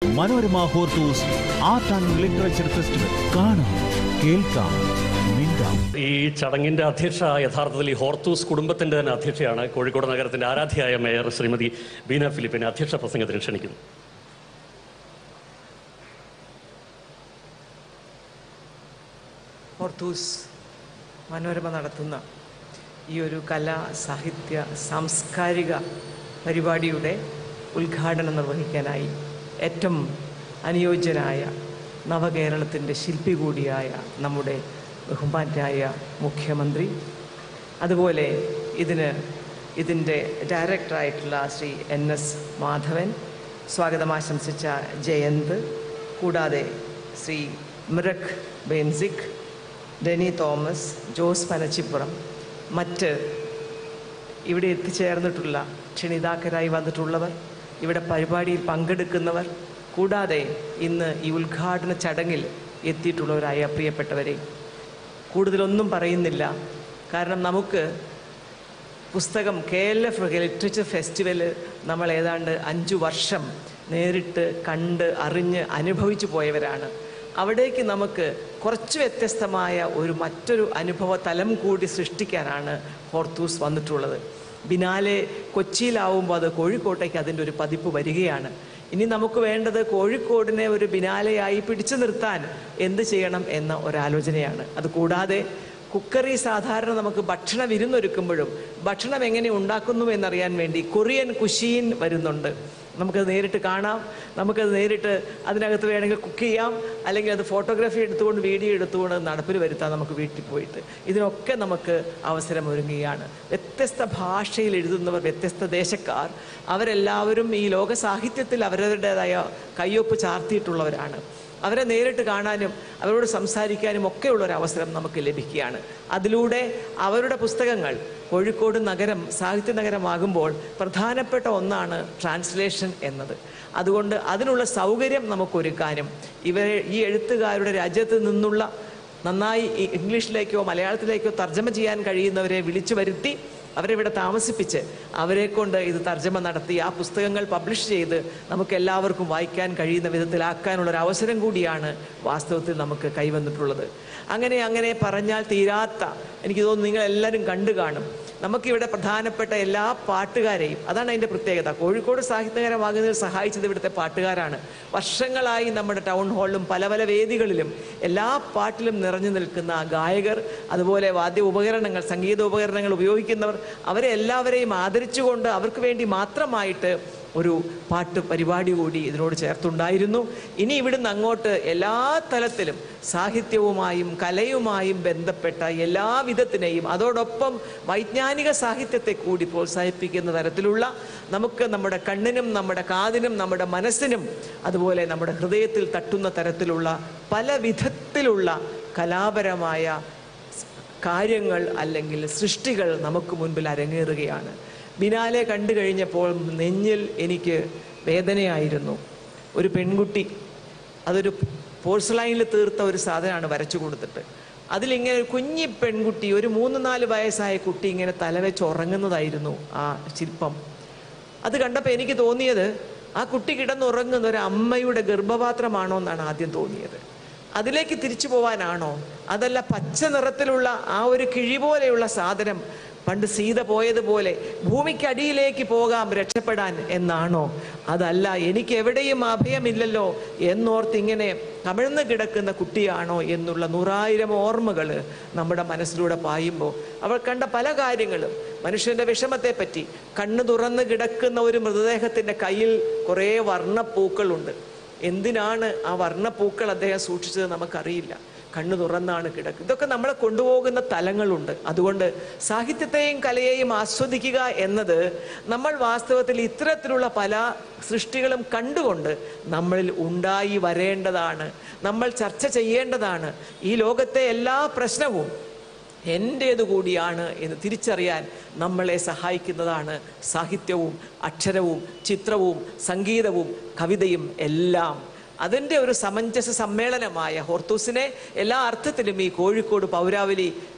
Manorama Hortus art and literature festival കാണാം കേൾക്കാം മിണ്ടാം ഈ ചടങ്ങിന്റെ അധ്യക്ഷ യഥാർത്ഥത്തിൽ ഈ ഹോർത്തൂസ് കുടുംബത്തിന്റെ തന്നെ അധ്യക്ഷയാണ് കോഴിക്കോട് നഗരത്തിന്റെ ആരാധ്യയായ മേയർ ശ്രീമതി ബീന ഫിലിപ്പിനെ അധ്യക്ഷ പ്രസംഗത്തിന് ക്ഷണിക്കുന്നു ഹോർത്തൂസ് മനോരമ നടത്തുന്ന ഈ ഒരു കലാ സാഹിത്യ സാംസ്കാരിക പരിപാടിയുടെ ഉദ്ഘാടനം നിർവഹിക്കാനായി ഏറ്റവും അനുയോജ്യനായ നവകേരളത്തിൻ്റെ ശില്പി കൂടിയായ നമ്മുടെ ബഹുമാന്യായ മുഖ്യമന്ത്രി അതുപോലെ ഇതിന് ഇതിൻ്റെ ഡയറക്ടറായിട്ടുള്ള ശ്രീ എൻ എസ് മാധവൻ സ്വാഗതം ആശംസിച്ച ജയന്ത് കൂടാതെ ശ്രീ മിറക് ബെൻസിക് ഡെനി തോമസ് ജോസ് പനച്ചിപ്പുറം മറ്റ് ഇവിടെ എത്തിച്ചേർന്നിട്ടുള്ള ക്ഷണിതാക്കരായി വന്നിട്ടുള്ളവർ ഇവിടെ പരിപാടിയിൽ പങ്കെടുക്കുന്നവർ കൂടാതെ ഇന്ന് ഈ ഉദ്ഘാടന ചടങ്ങിൽ എത്തിയിട്ടുള്ളവരായ പ്രിയപ്പെട്ടവരെ കൂടുതലൊന്നും പറയുന്നില്ല കാരണം നമുക്ക് പുസ്തകം K L F literature festival നമ്മൾ ഏതാണ്ട് അഞ്ചു വർഷം നേരിട്ട് കണ്ട് അറിഞ്ഞ് അനുഭവിച്ചു പോയവരാണ് അവിടേക്ക് നമുക്ക് കുറച്ച് വ്യത്യസ്തമായ ഒരു മറ്റൊരു അനുഭവ തലം കൂടി സൃഷ്ടിക്കാനാണ് ഹോർത്തൂസ് വന്നിട്ടുള്ളത് ബിനാലെ കൊച്ചിയിലാവുമ്പോൾ അത് കോഴിക്കോട്ടേക്ക് അതിൻ്റെ ഒരു പതിപ്പ് വരികയാണ് ഇനി നമുക്ക് വേണ്ടത് കോഴിക്കോടിനെ ഒരു ബിനാലയായി പിടിച്ചു നിർത്താൻ എന്ത് ചെയ്യണം എന്ന ഒരാലോചനയാണ് അത് കൂടാതെ കുക്കറി സാധാരണ നമുക്ക് ഭക്ഷണ വിരുന്നൊരുക്കുമ്പോഴും ഭക്ഷണം എങ്ങനെ ഉണ്ടാക്കുന്നു എന്നറിയാൻ വേണ്ടി കൊറിയൻ കുഷീൻ വരുന്നുണ്ട് നമുക്കത് നേരിട്ട് കാണാം നമുക്കത് നേരിട്ട് അതിനകത്ത് വേണമെങ്കിൽ കുക്ക് ചെയ്യാം അല്ലെങ്കിൽ അത് ഫോട്ടോഗ്രാഫി എടുത്തുകൊണ്ട് വീഡിയോ എടുത്തുകൊണ്ട് നടപ്പിൽ വരുത്താം നമുക്ക് വീട്ടിൽ പോയിട്ട് ഇതിനൊക്കെ നമുക്ക് അവസരം ഒരുങ്ങുകയാണ് വ്യത്യസ്ത ഭാഷയിൽ എഴുതുന്നവർ വ്യത്യസ്ത ദേശക്കാർ അവരെല്ലാവരും ഈ ലോക സാഹിത്യത്തിൽ അവരവരുടേതായ കയ്യൊപ്പ് ചാർത്തിയിട്ടുള്ളവരാണ് അവരെ നേരിട്ട് കാണാനും അവരോട് സംസാരിക്കാനും ഒക്കെയുള്ള ഒരു അവസരം നമുക്ക് ലഭിക്കുകയാണ് അതിലൂടെ അവരുടെ പുസ്തകങ്ങൾ കോഴിക്കോട് നഗരം സാഹിത്യ നഗരമാകുമ്പോൾ പ്രധാനപ്പെട്ട ഒന്നാണ് ട്രാൻസ്ലേഷൻ എന്നത് അതുകൊണ്ട് അതിനുള്ള സൗകര്യം നമുക്കൊരുക്കാനും ഇവരെ ഈ എഴുത്തുകാരുടെ രാജ്യത്ത് നിന്നുള്ള നന്നായി ഈ ഇംഗ്ലീഷിലേക്കോ മലയാളത്തിലേക്കോ തർജ്ജമ ചെയ്യാൻ കഴിയുന്നവരെ വിളിച്ചു വരുത്തി അവരെ ഇവിടെ താമസിപ്പിച്ച് അവരെ കൊണ്ട് ഇത് തർജ്ജമ നടത്തി ആ പുസ്തകങ്ങൾ പബ്ലിഷ് ചെയ്ത് നമുക്ക് എല്ലാവർക്കും വായിക്കാൻ കഴിയുന്ന വിധത്തിലാക്കാനുള്ള ഒരു അവസരം കൂടിയാണ് വാസ്തവത്തിൽ നമുക്ക് കൈവന്നിട്ടുള്ളത് അങ്ങനെ അങ്ങനെ പറഞ്ഞാൽ തീരാത്ത എനിക്ക് തോന്നുന്നു നിങ്ങൾ എല്ലാവരും കണ്ടു കാണും നമുക്കിവിടെ പ്രധാനപ്പെട്ട എല്ലാ പാട്ടുകാരെയും അതാണ് അതിൻ്റെ പ്രത്യേകത കോഴിക്കോട് സാഹിത്യകരമാകുന്നതിൽ സഹായിച്ചത് ഇവിടുത്തെ പാട്ടുകാരാണ് വർഷങ്ങളായി നമ്മുടെ ടൗൺ ഹാളിലും പല പല വേദികളിലും എല്ലാ പാട്ടിലും നിറഞ്ഞു നിൽക്കുന്ന ആ ഗായകർ അതുപോലെ വാദ്യ ഉപകരണങ്ങൾ സംഗീത ഉപകരണങ്ങൾ ഉപയോഗിക്കുന്നവർ അവരെ എല്ലാവരെയും ആദരിച്ചുകൊണ്ട് അവർക്ക് വേണ്ടി മാത്രമായിട്ട് ഒരു പാട്ട് പരിപാടി കൂടി ഇതിനോട് ചേർത്തുണ്ടായിരുന്നു ഇനി ഇവിടുന്ന് അങ്ങോട്ട് എല്ലാ തലത്തിലും സാഹിത്യവുമായും കലയുമായും ബന്ധപ്പെട്ട എല്ലാ വിധത്തിനെയും അതോടൊപ്പം വൈജ്ഞാനിക സാഹിത്യത്തെ കൂടി പ്രോത്സാഹിപ്പിക്കുന്ന തരത്തിലുള്ള നമുക്ക് നമ്മുടെ കണ്ണിനും നമ്മുടെ കാതിനും നമ്മുടെ മനസ്സിനും അതുപോലെ നമ്മുടെ ഹൃദയത്തിൽ തട്ടുന്ന തരത്തിലുള്ള പല വിധത്തിലുള്ള കലാപരമായ കാര്യങ്ങൾ അല്ലെങ്കിൽ സൃഷ്ടികൾ നമുക്ക് മുൻപിൽ അരങ്ങേറുകയാണ് ബിനാലെ കണ്ടു കഴിഞ്ഞപ്പോൾ നെഞ്ഞിൽ എനിക്ക് വേദനയായിരുന്നു ഒരു പെൺകുട്ടി അതൊരു പോർസലൈനിൽ തീർത്ത ഒരു സാധനമാണ് വരച്ചു കൊടുത്തിട്ട് അതിലിങ്ങനെ ഒരു കുഞ്ഞി പെൺകുട്ടി ഒരു മൂന്ന് നാല് വയസ്സായ കുട്ടി ഇങ്ങനെ തലവെച്ച് ഉറങ്ങുന്നതായിരുന്നു ആ ശില്പം അത് കണ്ടപ്പോൾ എനിക്ക് തോന്നിയത് ആ കുട്ടി കിടന്നുറങ്ങുന്ന ഒരു അമ്മയുടെ ഗർഭപാത്രമാണോ എന്നാണ് ആദ്യം തോന്നിയത് അതിലേക്ക് തിരിച്ചു പോവാനാണോ അതല്ല പച്ച നിറത്തിലുള്ള ആ ഒരു കിഴി പോലെയുള്ള സാധനം പണ്ട് സീത പോയതുപോലെ ഭൂമിക്കടിയിലേക്ക് പോകാം രക്ഷപ്പെടാൻ എന്നാണോ അതല്ല എനിക്ക് എവിടെയും അഭയമില്ലല്ലോ എന്നോർത്ത് ഇങ്ങനെ കമിഴ്ന്ന് കിടക്കുന്ന കുട്ടിയാണോ എന്നുള്ള നൂറായിരം ഓർമ്മകൾ നമ്മുടെ മനസ്സിലൂടെ പായുമ്പോൾ അവൾ കണ്ട പല കാര്യങ്ങളും മനുഷ്യന്റെ വിഷമത്തെപ്പറ്റി കണ്ണു തുറന്ന് കിടക്കുന്ന ഒരു മൃതദേഹത്തിന്റെ കയ്യിൽ കുറേ വർണ്ണപ്പൂക്കളുണ്ട് എന്തിനാണ് ആ വർണ്ണപ്പൂക്കൾ അദ്ദേഹം സൂക്ഷിച്ചത് നമുക്കറിയില്ല കണ്ണു തുറന്നാണ് കിടക്കുക ഇതൊക്കെ നമ്മളെ കൊണ്ടുപോകുന്ന തലങ്ങളുണ്ട് അതുകൊണ്ട് സാഹിത്യത്തെയും കലയെയും ആസ്വദിക്കുക എന്നത് നമ്മൾ വാസ്തവത്തിൽ ഇത്തരത്തിലുള്ള പല സൃഷ്ടികളും കണ്ടുകൊണ്ട് നമ്മളിൽ ഉണ്ടായി വരേണ്ടതാണ് നമ്മൾ ചർച്ച ചെയ്യേണ്ടതാണ് ഈ ലോകത്തെ എല്ലാ പ്രശ്നവും എൻ്റേതു കൂടിയാണ് എന്ന് തിരിച്ചറിയാൻ നമ്മളെ സഹായിക്കുന്നതാണ് സാഹിത്യവും അക്ഷരവും ചിത്രവും സംഗീതവും കവിതയും എല്ലാം അതിൻ്റെ ഒരു സമഞ്ജസ സമ്മേളനമായ ഹോർത്തൂസിനെ എല്ലാ അർത്ഥത്തിലും ഈ കോഴിക്കോട് പൗരാവലി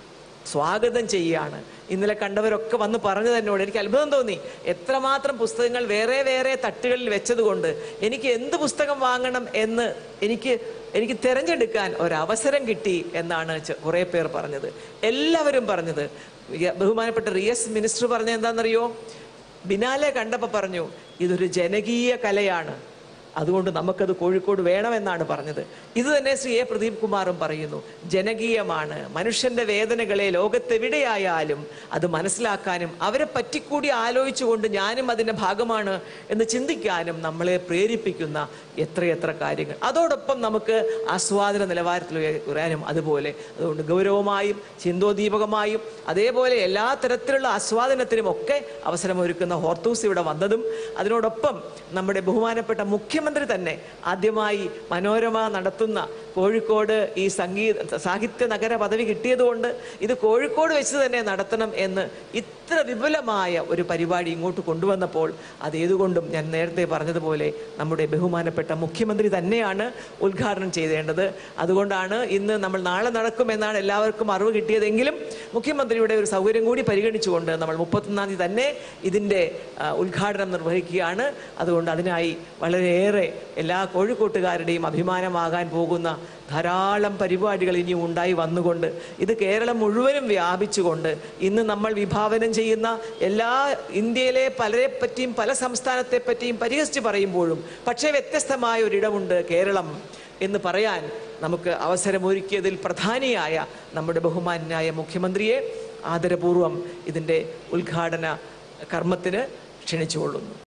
സ്വാഗതം ചെയ്യുകയാണ് ഇന്നലെ കണ്ടവരൊക്കെ വന്ന് പറഞ്ഞു തന്നോട് എനിക്ക് അത്ഭുതം തോന്നി എത്രമാത്രം പുസ്തകങ്ങൾ വേറെ വേറെ തട്ടുകളിൽ വെച്ചതുകൊണ്ട് എനിക്ക് എന്ത് പുസ്തകം വാങ്ങണം എന്ന് എനിക്ക് എനിക്ക് തിരഞ്ഞെടുക്കാൻ ഒരവസരം കിട്ടി എന്നാണ് ചെ- കുറേ പേർ പറഞ്ഞത് എല്ലാവരും പറഞ്ഞത് യ- ബഹുമാനപ്പെട്ട റിയസ് മിനിസ്റ്റർ പറഞ്ഞത് എന്താണെന്നറിയോ ബിനാലെ കണ്ടപ്പോൾ പറഞ്ഞു ഇതൊരു ജനകീയ കലയാണ് അതുകൊണ്ട് നമുക്കത് കോഴിക്കോട് വേണമെന്നാണ് പറഞ്ഞത് ഇത് തന്നെ ശ്രീ എ പ്രദീപ് കുമാറും പറയുന്നു ജനകീയമാണ് മനുഷ്യന്റെ വേദനകളെ ലോകത്തെവിടെയായാലും അത് മനസ്സിലാക്കാനും അവരെ പറ്റിക്കൂടി ആലോചിച്ചുകൊണ്ട് ഞാനും അതിൻ്റെ ഭാഗമാണ് എന്ന് ചിന്തിക്കാനും നമ്മളെ പ്രേരിപ്പിക്കുന്ന എത്രയെത്ര കാര്യങ്ങൾ അതോടൊപ്പം നമുക്ക് ആസ്വാദന നിലവാരത്തിൽ ഉയ- ഉയരാനും അതുപോലെ അതുകൊണ്ട് ഗൗരവമായും ചിന്തോദീപകമായും അതേപോലെ എല്ലാ തരത്തിലുള്ള ആസ്വാദനത്തിനും ഒക്കെ അവസരമൊരുക്കുന്ന ഹോർത്തൂസ് ഇവിടെ വന്നതും അതിനോടൊപ്പം നമ്മുടെ ബഹുമാനപ്പെട്ട മുഖ്യമന്ത്രി തന്നെ ആദ്യമായി മനോരമ നടത്തുന്ന കോഴിക്കോട് ഈ സംഗീത സാഹിത്യ നഗര പദവി കിട്ടിയതുകൊണ്ട് ഇത് കോഴിക്കോട് വെച്ച് തന്നെ നടത്തണം എന്ന് ഇത്ര വിപുലമായ ഒരു പരിപാടി ഇങ്ങോട്ട് കൊണ്ടുവന്നപ്പോൾ അതേതുകൊണ്ടും ഞാൻ നേരത്തെ പറഞ്ഞതുപോലെ നമ്മുടെ ബഹുമാനപ്പെട്ട മുഖ്യമന്ത്രി തന്നെയാണ് ഉദ്ഘാടനം ചെയ്തേണ്ടത് അതുകൊണ്ടാണ് ഇന്ന് നമ്മൾ നാളെ നടക്കുമെന്നാണ് എല്ലാവർക്കും അറിവ് കിട്ടിയതെങ്കിലും മുഖ്യമന്ത്രിയുടെ ഒരു സൗകര്യം കൂടി പരിഗണിച്ചുകൊണ്ട് നമ്മൾ മുപ്പത്തൊന്നാം തീയതി തന്നെ ഇതിൻ്റെ ആ, ഉദ്ഘാടനം നിർവഹിക്കുകയാണ് അതുകൊണ്ട് അതിനായി വളരെയേറെ എല്ലാ കോഴിക്കോട്ടുകാരുടെയും അഭിമാനമാകാൻ പോകുന്ന ധാരാളം പരിപാടികൾ ഇനി ഉണ്ടായി വന്നുകൊണ്ട് ഇത് കേരളം മുഴുവനും വ്യാപിച്ചുകൊണ്ട് ഇന്ന് നമ്മൾ വിഭാവനം ചെയ്യുന്ന എല്ലാ ഇന്ത്യയിലെ പലരെ പറ്റിയും പല സംസ്ഥാനത്തെ പറ്റിയും പരിഹസിച്ച് പറയുമ്പോഴും പക്ഷേ വ്യത്യസ്തമായ ഒരിടമുണ്ട് കേരളം എന്ന് പറയാൻ നമുക്ക് അവസരമൊരുക്കിയതിൽ പ്രധാനിയായ നമ്മുടെ ബഹുമാനായ മുഖ്യമന്ത്രിയെ ആദരപൂർവം ഇതിൻ്റെ ഉദ്ഘാടന കർമ്മത്തിന് ക്ഷണിച്ചുകൊള്ളുന്നു